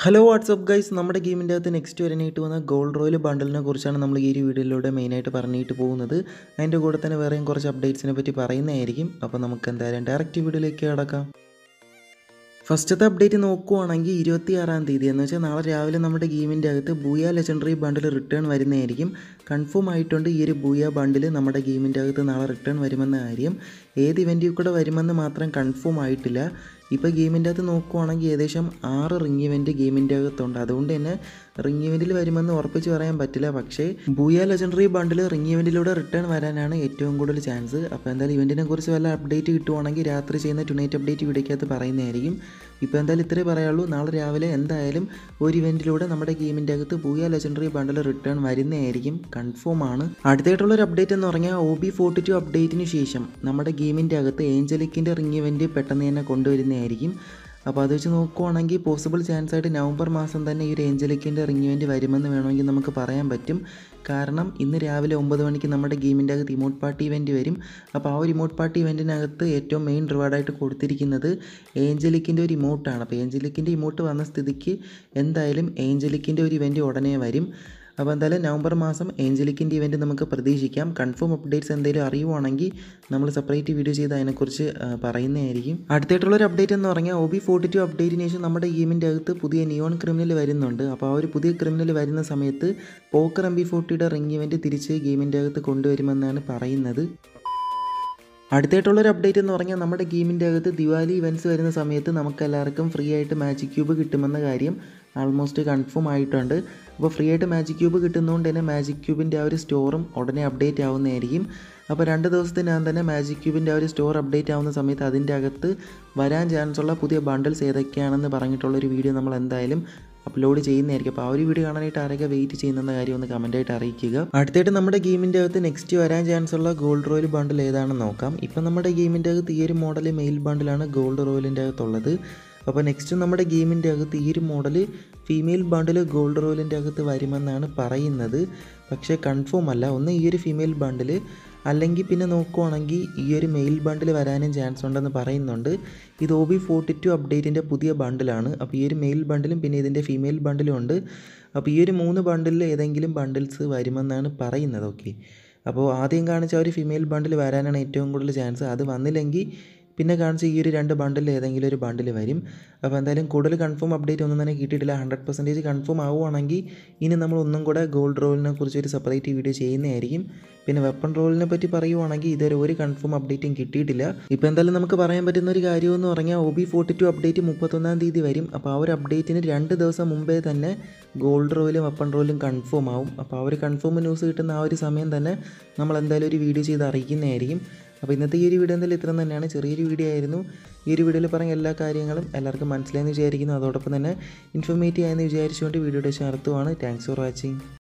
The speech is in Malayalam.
ഹലോ വാട്സപ്പ് ഗൈസ് നമ്മുടെ ഗെയിമിൻ്റെ അകത്ത് നെക്സ്റ്റ് വരാനായിട്ട് വന്ന ഗോൾഡ് റോയൽ ബണ്ടിലിനെ കുറിച്ചാണ് നമ്മൾ ഈ ഒരു വീഡിയോയിലൂടെ മെയിനായിട്ട് പറഞ്ഞിട്ട് പോകുന്നത് അതിൻ്റെ കൂടെ തന്നെ വേറെയും കുറച്ച് അപ്ഡേറ്റ്സിനെ പറ്റി പറയുന്നതായിരിക്കും അപ്പോൾ നമുക്ക് എന്തായാലും ഡയറക്റ്റ് വീഡിയോയിലേക്ക് കിടക്കാം ഫസ്റ്റത്തെ അപ്ഡേറ്റ് നോക്കുവാണെങ്കിൽ ഇരുപത്തി ആറാം തീയതി എന്ന് വെച്ചാൽ നാളെ രാവിലെ നമ്മുടെ ഗെയിമിൻ്റെ അകത്ത് ബൂയ ലെജൻഡറി ബണ്ടിൽ റിട്ടേൺ വരുന്നതായിരിക്കും കൺഫേം ആയിട്ടുണ്ട് ഈ ഒരു ബൂയ ബണ്ടിൽ നമ്മുടെ ഗെയിമിൻ്റെ അകത്ത് നാളെ റിട്ടേൺ വരുമെന്ന കാര്യം ഏത് ഇവൻറ്റിൽ കൂടെ വരുമെന്ന് മാത്രം കൺഫേം ആയിട്ടില്ല ഇപ്പോൾ ഗെയിമിൻ്റെ അകത്ത് നോക്കുവാണെങ്കിൽ ഏകദേശം ആറ് റിംഗ് ഇവൻറ്റ് ഗെയിമിൻ്റെ അകത്തുണ്ട് അതുകൊണ്ട് തന്നെ റിംഗ് ഇവൻറ്റിൽ വരുമെന്ന് ഉറപ്പിച്ച് പറയാൻ പറ്റില്ല പക്ഷേ ബൂയ ലെജൻഡറി ബണ്ടിൽ റിംഗ് ഇവൻറ്റിലൂടെ റിട്ടേൺ വരാനാണ് ഏറ്റവും കൂടുതൽ ചാൻസ് അപ്പോൾ എന്തായാലും ഇവൻറ്റിനെ കുറിച്ച് വല്ല അപ്ഡേറ്റ് കിട്ടുവാണെങ്കിൽ രാത്രി ചെയ്യുന്ന ടുനൈറ്റ് അപ്ഡേറ്റ് വീഡിയോക്കകത്ത് പറയുന്നതായിരിക്കും ഇപ്പോൾ എന്തായാലും ഇത്രേ പറയുള്ളൂ നാളെ രാവിലെ എന്തായാലും ഒരു ഇവൻറ്റിലൂടെ നമ്മുടെ ഗെയിമിൻ്റെ അകത്ത് ബൂയ ലെജൻഡറി ബണ്ടിൽ റിട്ടേൺ വരുന്നതായിരിക്കും കൺഫേം ആണ് അടുത്തായിട്ടുള്ള ഒരു അപ്ഡേറ്റ് എന്ന് പറഞ്ഞാൽ ഒ ബി ഫോർട്ടി ടു അപ്ഡേറ്റിന് ശേഷം നമ്മുടെ ഗെയിമിൻ്റെ അകത്ത് ഏഞ്ചലിക്കിൻ്റെ റിംഗ് ഇവൻറ്റ് പെട്ടെന്ന് തന്നെ കൊണ്ടുവരുന്നതായിരിക്കും അപ്പോൾ അത് വെച്ച് നോക്കുവാണെങ്കിൽ പോസിബിൾ ചാൻസ് ആയിട്ട് നവംബർ മാസം തന്നെ ഈ ഒരു ഏഞ്ചലിക്കിൻ്റെ റിംഗ് ഇവൻറ്റ് വരുമെന്ന് വേണമെങ്കിൽ നമുക്ക് പറയാൻ പറ്റും കാരണം ഇന്ന് രാവിലെ ഒമ്പത് മണിക്ക് നമ്മുടെ ഗെയിമിൻ്റെ അകത്ത് ഇമോട്ട് പാർട്ടി ഇവൻറ്റ് വരും അപ്പോൾ ആ ഒരു ഇമോട്ട് പാർട്ടി ഇവൻറ്റിനകത്ത് ഏറ്റവും മെയിൻ റിവാർഡായിട്ട് കൊടുത്തിരിക്കുന്നത് ഏഞ്ചലിക്കിൻ്റെ ഒരു ഇമോട്ടാണ് അപ്പോൾ ഏഞ്ചലിക്കിൻ്റെ ഇമോട്ട് വന്ന സ്ഥിതിക്ക് എന്തായാലും ഏഞ്ചലിക്കിൻ്റെ ഒരു ഇവൻറ്റ് ഉടനെ വരും അപ്പോൾ എന്തായാലും നവംബർ മാസം ഏഞ്ചലിക്കിൻ്റെ ഇവൻറ്റ് നമുക്ക് പ്രതീക്ഷിക്കാം കൺഫേം അപ്ഡേറ്റ്സ് എന്തെങ്കിലും അറിയുവാണെങ്കിൽ നമ്മൾ സെപ്പറേറ്റ് വീഡിയോ ചെയ്ത് അതിനെക്കുറിച്ച് ആ, പറയുന്നതായിരിക്കും അടുത്തായിട്ടുള്ളൊരു അപ്ഡേറ്റ് എന്ന് പറഞ്ഞാൽ ഒ ബി ഫോർട്ടി ടു അപ്ഡേറ്റിന് ശേഷം നമ്മുടെ ഗെയിമിൻ്റെ അകത്ത് പുതിയ നിയോൺ ക്രിമിനൽ വരുന്നുണ്ട് അപ്പോൾ ആ ഒരു പുതിയ ക്രിമിനൽ വരുന്ന സമയത്ത് പോക്കർ എം ബി ഫോർട്ടിയുടെ റിംഗ് ഇവൻറ്റ് തിരിച്ച് ഗെയിമിൻ്റെ അകത്ത് കൊണ്ടുവരുമെന്നാണ് പറയുന്നത് അടുത്തായിട്ടുള്ളൊരു അപ്ഡേറ്റ് എന്ന് പറഞ്ഞാൽ നമ്മുടെ ഗെയിമിൻ്റെ അകത്ത് ദിവാലി ഇവൻറ്റ്സ് വരുന്ന സമയത്ത് നമുക്ക് എല്ലാവർക്കും ഫ്രീ ആയിട്ട് മാജിക് ക്യൂബ് കിട്ടുമെന്ന കാര്യം ആൾമോസ്റ്റ് കൺഫേം ആയിട്ടുണ്ട് അപ്പോൾ ഫ്രീ ആയിട്ട് മാജിക് ക്യൂബ് കിട്ടുന്നതുകൊണ്ട് തന്നെ മാജിക് ക്യൂബിൻ്റെ ആ ഒരു സ്റ്റോറും ഉടനെ അപ്ഡേറ്റ് ആവുന്നതായിരിക്കും അപ്പോൾ രണ്ട് ദിവസത്തിനകം തന്നെ മാജിക് ക്യൂബിൻ്റെ ആ ഒരു സ്റ്റോർ അപ്ഡേറ്റ് ആവുന്ന സമയത്ത് അതിൻ്റെ അകത്ത് വരാൻ ചാൻസ് ഉള്ള പുതിയ ബണ്ടിൽസ് ഏതൊക്കെയാണെന്ന് പറഞ്ഞിട്ടുള്ളൊരു വീഡിയോ നമ്മൾ എന്തായാലും അപ്ലോഡ് ചെയ്യുന്നതായിരിക്കും അപ്പോൾ ആ ഒരു വീഡിയോ കാണാനായിട്ട് ആരൊക്കെ വെയിറ്റ് ചെയ്യുന്ന കാര്യം ഒന്ന് കമൻറ്റായിട്ട് അറിയിക്കുക അടുത്തായിട്ട് നമ്മുടെ ഗെയിമിൻ്റെ അകത്ത് നെക്സ്റ്റ് വരാൻ ചാൻസ് ഉള്ള ഗോൾഡ് റോയൽ ബണ്ടിൽ ഏതാണെന്ന് നോക്കാം ഇപ്പം നമ്മുടെ ഗെയിമിൻ്റെ അകത്ത് ഈ ഒരു മോഡൽ മെയിൽ ബണ്ടിലാണ് ഗോൾഡ് റോയലിൻ്റെ അകത്തുള്ളത് അപ്പോൾ നെക്സ്റ്റ് നമ്മുടെ ഗെയിമിൻ്റെ അകത്ത് ഈ ഒരു മോഡൽ ഫീമെയിൽ ബണ്ടിൽ ഗോൾഡ് റോയലിൻ്റെ അകത്ത് വരുമെന്നാണ് പറയുന്നത് പക്ഷേ കൺഫേം അല്ല ഒന്ന് ഈ ഒരു ഫീമെയിൽ ബണ്ടിൽ അല്ലെങ്കിൽ പിന്നെ നോക്കുവാണെങ്കിൽ ഈ ഒരു മെയിൽ ബണ്ടിൽ വരാനും ചാൻസ് ഉണ്ടെന്ന് പറയുന്നുണ്ട് ഇത് ഒ ബി ഫോർട്ടി ടു അപ്ഡേറ്റിൻ്റെ പുതിയ ബണ്ടിലാണ് അപ്പോൾ ഈ ഒരു മെയിൽ ബണ്ടിലും പിന്നെ ഇതിൻ്റെ ഫീമെയിൽ ബണ്ടിലും ഉണ്ട് അപ്പോൾ ഈ ഒരു മൂന്ന് ബണ്ടിലിൽ ഏതെങ്കിലും ബണ്ടിൽസ് വരുമെന്നാണ് പറയുന്നത് ഓക്കെ അപ്പോൾ ആദ്യം കാണിച്ച ആ ഒരു ഫീമെയിൽ ബണ്ടിൽ വരാനാണ് ഏറ്റവും കൂടുതൽ ചാൻസ് അത് വന്നില്ലെങ്കിൽ പിന്നെ കാണിച്ച ഈ ഒരു രണ്ട് ബണ്ടിൽ ഏതെങ്കിലും ഒരു ബണ്ടിൽ വരും അപ്പോൾ എന്തായാലും കൂടുതൽ കൺഫേം അപ്ഡേറ്റ് ഒന്നും തന്നെ കിട്ടിയിട്ടില്ല ഹൺഡ്രഡ് പെർസെൻറ്റേജ് കൺഫേം ആവുകയാണെങ്കിൽ ഇനി നമ്മൾ ഒന്നും കൂടെ ഗോൾഡ് റോളിനെ കുറിച്ച് ഒരു സെപ്പറേറ്റ് വീഡിയോ ചെയ്യുന്നതായിരിക്കും പിന്നെ വെപ്പൺ റോളിനെ പറ്റി പറയുവാണെങ്കിൽ ഇതുവരെ ഒരു കൺഫേം അപ്ഡേറ്റും കിട്ടിയിട്ടില്ല ഇപ്പോൾ എന്തായാലും നമുക്ക് പറയാൻ പറ്റുന്ന ഒരു കാര്യം എന്ന് പറഞ്ഞാൽ O B forty two update മുപ്പത്തൊന്നാം തീയതി വരും അപ്പോൾ ആ ഒരു അപ്ഡേറ്റിന് രണ്ട് ദിവസം മുമ്പേ തന്നെ ഗോൾഡ് റോയിലും വെപ്പൺ റോയിലും കൺഫേം ആവും അപ്പോൾ ആ ഒരു കൺഫേം ന്യൂസ് കിട്ടുന്ന ആ ഒരു സമയം തന്നെ നമ്മൾ എന്തായാലും ഒരു വീഡിയോ ചെയ്ത് അറിയിക്കുന്നതായിരിക്കും അപ്പോൾ ഇന്നത്തെ ഈ ഒരു വീഡിയോ എന്തായാലും ഇത്ര തന്നെയാണ് ചെറിയൊരു വീഡിയോ ആയിരുന്നു ഈ ഒരു വീഡിയോയിൽ പറഞ്ഞ എല്ലാ കാര്യങ്ങളും എല്ലാവർക്കും മനസ്സിലായെന്ന് വിചാരിക്കുന്നു അതോടൊപ്പം തന്നെ ഇൻഫോർമേറ്റീവ് ആയെന്ന് വിചാരിച്ചുകൊണ്ട് വീഡിയോയുടെ ചേർത്തുമാണ് താങ്ക്സ് ഫോർ വാച്ചിങ്